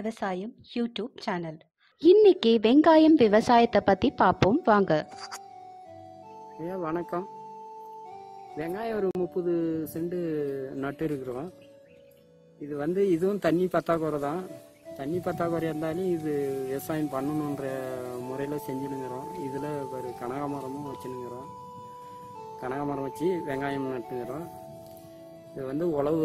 விவசாயம் YouTube channel இன்னைக்கு வெங்காயம் விவசாயத்தை பத்தி பார்ப்போம் வாங்க ஐயா வணக்கம் வெங்காயம் ஒரு முப்பது சென்ட் நட்டு இருக்கிறோம் இது வந்து இதுவும் தண்ணி பற்றாக்குறை தான் தண்ணி பற்றாக்குறை இருந்தாலும் இது விவசாயம் பண்ணணுன்ற முறையில் செஞ்சுனுங்கிறோம் இதில் ஒரு கனகாமரமும் வச்சுனுங்கிறோம் கனகாமரம் வச்சு வெங்காயம் நட்டுங்கிறோம் இது வந்து உழவு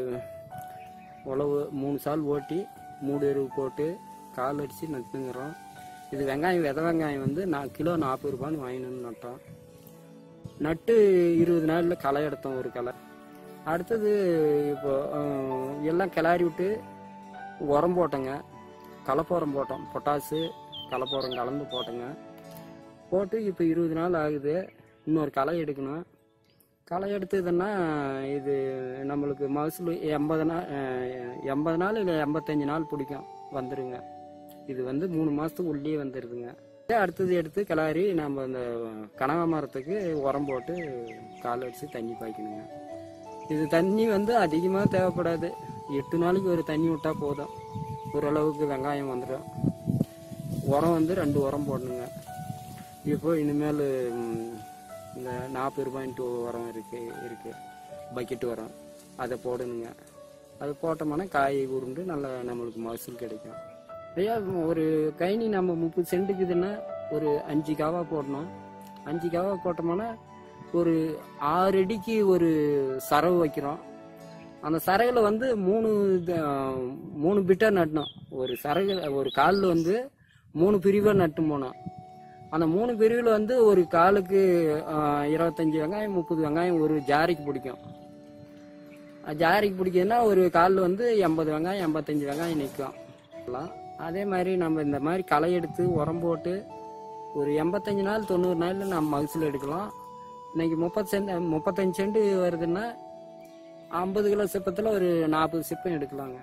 உழவு மூணு சால் ஓட்டி மூடு எருவு போட்டு கால் அடித்து நட்டுங்கிறோம் இது வெங்காயம் வித வெங்காயம் வந்து நான் கிலோ நாற்பது ரூபான்னு வாங்கினு வந்து நட்டோம் நட்டு இருபது நாளில் களை எடுத்தோம் ஒரு களை அடுத்தது இப்போ அஹ், எல்லாம் கிளறி விட்டு உரம் போட்டோங்க கலப்போரம் போட்டோம் பொட்டாசு கலப்போரம் கலந்து போட்டோங்க போட்டு இப்போ இருபது நாள் ஆகுது இன்னொரு களை எடுக்கணும் களை எடுத்ததுன்னா இது நம்மளுக்கு மகசூல் எண்பது நாள் அஹ், எண்பது நாள் இல்லை எண்பத்தஞ்சு நாள் பிடிக்கும் வந்துருங்க இது வந்து மூணு மாதத்துக்கு உள்ளே வந்துடுதுங்க அடுத்தது எடுத்து கிளறி நம்ம இந்த கனகாமரத்துக்கு உரம் போட்டு கால் அடித்து தண்ணி பாய்க்கணுங்க இது தண்ணி வந்து அதிகமாக தேவைப்படாது எட்டு நாளைக்கு ஒரு தண்ணி விட்டால் போதும் ஓரளவுக்கு வெங்காயம் வந்துடும் உரம் வந்து ரெண்டு உரம் போடணுங்க இப்போ இனிமேல் ம், இந்த நாற்பது ரூபாய்ன்ட்டு உரம் இருக்கு இருக்கு பக்கெட் உரம் அதை போடணுங்க அது போட்டோம்னா காய் உருண்டு நல்லா நம்மளுக்கு மகசூல் கிடைக்கும் ஐயா ஒரு கைனி நம்ம முப்பது சென்ட்டுக்குதுன்னா ஒரு அஞ்சு காவா போடணும் அஞ்சு காவா போட்டோம்னா ஒரு ஆறு அடிக்கு ஒரு சரவு வைக்கிறோம் அந்த சரகுல வந்து மூணு இது, மூணு பிட்டா நட்டணும் ஒரு சரகு ஒரு காலில் வந்து மூணு பிரிவாக நட்டு போனோம் அந்த மூணு பிரிவில் வந்து ஒரு காலுக்கு ஆஹ், இருபத்தஞ்சு வெங்காயம் முப்பது வெங்காயம் ஒரு ஜாரிக்கு பிடிக்கும் ஜாரிக்கு பிடிக்குதுன்னா ஒரு காலில் வந்து எண்பது வெங்காயம் எண்பத்தஞ்சு வெங்காயம் நிற்கும் அதே மாதிரி நம்ம இந்த மாதிரி களை எடுத்து உரம் போட்டு ஒரு எண்பத்தஞ்சு நாள் தொண்ணூறு நாளில் நம்ம மகசூல் எடுக்கலாம் இன்னைக்கு முப்பது சென்ட் முப்பத்தஞ்சு சென்ட் வருதுன்னா ஐம்பது கிலோ சிப்பத்தில் ஒரு நாற்பது சிப்பம் எடுக்கலாங்க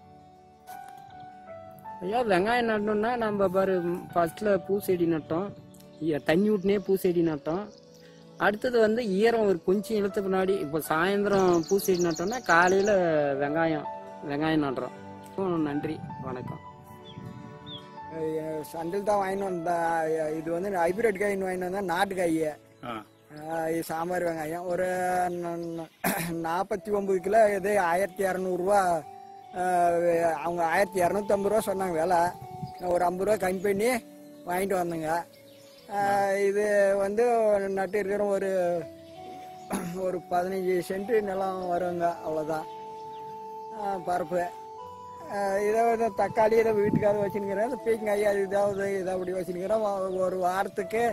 ஐயா வெங்காயம் நடணும்னா நம்ம பாரு ஃபர்ஸ்ட்ல பூச்செடி நட்டோம் இ- தண்ணி விட்டுனே பூச்செடி நட்டோம் அடுத்தது வந்து ஈரம் ஒரு கொஞ்சம் இழுத்த பின்னாடி இப்போ சாயந்தரம் பூச்செடி நட்டோம்னா காலையில் வெங்காயம் வெங்காயம் நடுறோம் ம், நன்றி வணக்கம் சண்டில் தான் வாங்கிட்டு வந்தா இது வந்து ஹைபிரிட் காயின்னு வாங்கிட்டு வந்தா நாட்டு காய் இது சாம்பார் வெங்காயம் ஒரு நாற்பத்தி ஒன்பது கிலோ இது ஆயிரத்தி இரநூறுவா அவங்க ஆயிரத்தி இரநூத்தம்பது ரூபா சொன்னாங்க விலை நான் ஒரு ஐம்பது ரூபா கம்மி பண்ணி வாங்கிட்டு வந்தேங்க ஆஹ் இது வந்து நட்டு இருக்கிற ஒரு ஒரு பதினஞ்சு சென்ட் நிலம் வருங்க அவ்வளோதான் ஆஹ் பருப்பு ஆஹ் இதை வந்து தக்காளி இதை வீட்டுக்காக வச்சுருக்கிறேன் இந்த பீக்கங்காய் அது இதாவது இதை அப்படி வச்சுருக்கிறேன் ஒரு வாரத்துக்கு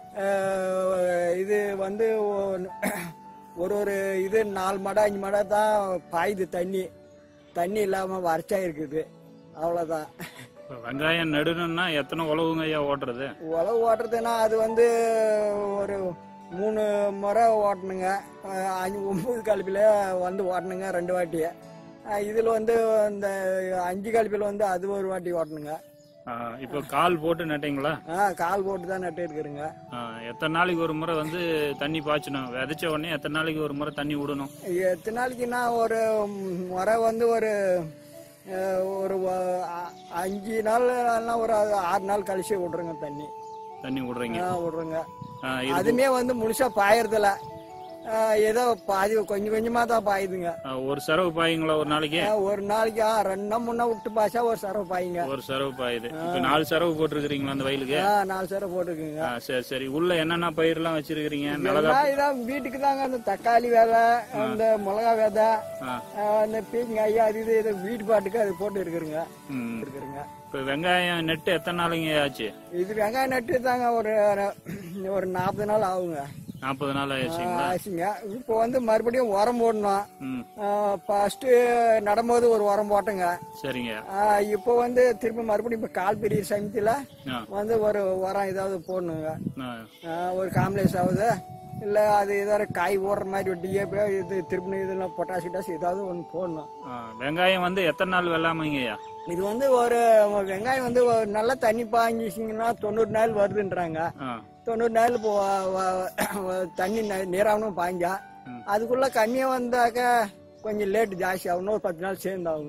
ஆஹ் இது வந்து ஒ- ஒரு ஒரு இது நாலு மடை அஞ்சு மடை தான் பாயுது தண்ணி தண்ணி இல்லாமல் வறட்சா இருக்குது அவ்வளோதான் இப்ப வெங்காயம் நடுணும்னா எத்தனை உழவுங்க ஐயா ஓட்டுறது உழவு ஓட்டுறதுன்னா அது வந்து ஒரு மூணு முறை ஓட்டணுங்க அஹ் அஞ்சு ஒம்பது கலப்பில் வந்து ஓட்டணுங்க ரெண்டு வாட்டி இதில் வந்து இந்த அஞ்சு கலப்பில் வந்து அது ஒரு வாட்டி ஓட்டணுங்க ஆ, இப்ப கால் போட்டு நட்டீங்களா ஆ கால் போட்டு தான் நட்டு இருக்கிறேங்க ஆ, எத்தனை நாளைக்கு ஒரு முறை வந்து தண்ணி பாய்ச்சணும் விதைச்ச உடனே எத்தனை நாளைக்கு ஒரு முறை தண்ணி விடணும் எத்தனை நாளைக்குன்னா ஒரு முறை வந்து ஒரு அஹ், ஒரு வ- அ- அஞ்சு நாள் இல்லைன்னா ஒரு ஆறு நாள் கழிச்சு விட்ருங்க தண்ணி தண்ணி விடுறீங்க ஆ, விட்ருங்க ஆ, இது அதுமே வந்து முழுசா பாயறதில்ல ஆஹ் ஏதோ பாதி கொஞ்சம் கொஞ்சமா தான் பாயுதுங்க ஆ, ஒரு சரவு பாயுங்களா ஒரு நாளைக்கு ஆஹ் ஒரு நாளைக்கு ஆ, ரெண்டு நாள் முன்ன விட்டு பாய்ச்சா ஒரு சரவை பாயுங்க ஒரு சரவு பாயுது இப்ப நாலு சரவு போட்டிருக்கிறீங்களா அந்த வயலுக்கு ஆ, நாலு சரவை போட்டுருக்குங்க ஆ, சரி சரி உள்ள என்னென்ன பயிரெல்லாம் வச்சிருக்கிறீங்க மிளகா எல்லாம் இதான் வீட்டுக்கு தாங்க அந்த தக்காளி விதை அந்த மிளகா விதை ஆ, ஆஹ் அந்த பீக்கங்காய் அது இது இது வீட்டு பாட்டுக்கு அது போட்டு இருக்கிறுங்க ம். இருக்குதுங்க இப்ப வெங்காயம் நெட்டு எத்தனை நாளைங்க ஆச்சு இது வெங்காயம் நட்டு தாங்க ஒரு ஒரு நாற்பது நாள் ஆகுங்க நாற்பது நாள் ஆயிடுச்சுங்களா ஆச்சுங்க இப்போ வந்து மறுபடியும் உரம் போடணும் ம் ஃபர்ஸ்ட் நடும்போது ஒரு உரம் போட்டேங்க சரிங்க ஆஹ் இப்போ வந்து திருப்பி மறுபடியும் இப்போ கால் பெரிய சமயத்தில் ஆ, வந்து ஒரு உரம் ஏதாவது போடணுங்க ஆ, ஆஹ் ஒரு காம்ப்ளெக்ஸ் ஆகுது இல்லை அது ஏதாவது காய் ஓடுற மாதிரி ஒரு டிஏபி இது திருப்பி இதெல்லாம் பொட்டாசி கிட்டாசி ஏதாவது ஒன்று போடணும் ஆ, வெங்காயம் வந்து எத்தனை நாள் வெள்ளாமைங்கய்யா இது வந்து ஒரு வெங்காயம் வந்து ஒரு நல்ல தண்ணி பாய்ஞ்சிச்சிங்கன்னா தொண்ணூறு நாள் வருதுன்றாங்க ஆ, தொண்ணூறு நாள் இப்போ வ- வ- தண்ணி ந- நீராவணும் பாய்ஞ்சா ம். அதுக்குள்ள கம்மியாக வந்தாக்க கொஞ்சம் லேட் ஜாஸ்தி ஆகணும் ஒரு பத்து நாள் சேர்ந்து ஆகுங்க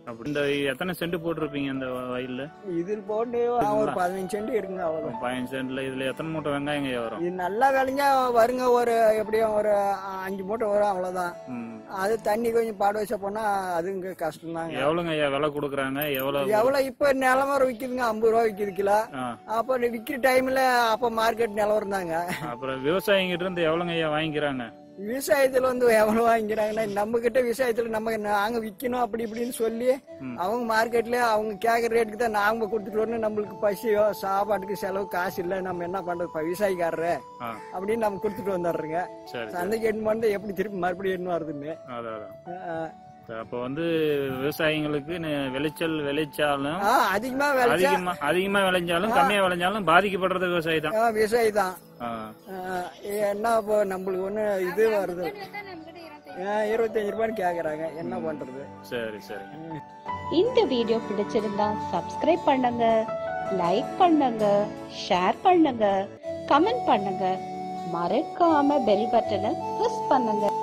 அப்படி இந்த எத்தனை சென்ட் போட்டிருப்பீங்க இந்த வயல்ல இதில் போட்டு ஒரு பதினஞ்சு சென்ட் இருக்குங்க அவ்வளவுதான் பதினஞ்சு சென்ட்ல இதுல எத்தனை மூட்டை வெங்காயங்க வரும் இது நல்லா விளைஞ்சா வருங்க ஒரு எப்படியும் ஒரு அஞ்சு மூட்டை வரும் அவ்வளவுதான் ம். அது தண்ணி கொஞ்சம் பாடு வச்ச போனா அதுங்க கஷ்டம்தாங்க எவ்வளவுங்க ஐயா விலை கொடுக்குறாங்க எவ்வளவு எவ்வளவு இப்ப நிலவரம் விக்குதுங்க ஐம்பது ரூபா விக்குது கிலோ ஆ. அப்ப விக்கிற டைம்ல அப்ப மார்க்கெட் நிலவரம் தாங்க அப்புறம் விவசாயிங்கிட்ட இருந்து எவ்வளவுங்க ஐயா வாங்கிக்கிறாங்க விவசாயத்துல வந்து எவ்வளவு வாங்கிக்கிறாங்கன்னா நம்ம கிட்ட விவசாயத்துல நம்ம நாங்க விக்கணும் அப்படி இப்படின்னு சொல்லி ம். அவங்க மார்க்கெட்ல அவங்க கேக்குற ரேட்டுக்கு தான் நாங்க கொடுத்துட்டு வரணும் நம்மளுக்கு பசியோ சாப்பாட்டுக்கு செலவு காசு இல்ல நம்ம என்ன பண்றது இப்ப விவசாயிக்காரரு ஆ, அப்படின்னு நம்ம கொடுத்துட்டு வந்துடுறோங்க சரி சந்தைக்கு எட்டு பண்ணி எப்படி திருப்பி மறுபடியும் எண்ணு வருதுன்னு அதான் அதான். ஆஹ் அப்ப வந்து விவசாயிங்களுக்கு நி- விளைச்சல் விளைச்சாலும் ஆஹ் அதிகமா விளைச்சா அதிகமா அதிகமா விளைஞ்சாலும் கம்மியா விளைஞ்சாலும் பாதிக்கப்படுறது விவசாயி தான் ஆஹ் விவசாயி தான் ஆ, ஆஹ் என்ன இப்போ நம்மளுக்கு ஒண்ணு இது வருது ஆஹ் இருபத்தஞ்சு ரூபான்னு கேக்குறாங்க என்ன பண்றது சரி சரிங்க இந்த வீடியோ பிடிச்சிருந்தா சப்ஸ்கிரைப் பண்ணுங்க லைக் பண்ணுங்க ஷேர் பண்ணுங்க கமெண்ட் பண்ணுங்க மறக்காம பெல் பட்டனை ப்ரெஸ் பண்ணுங்க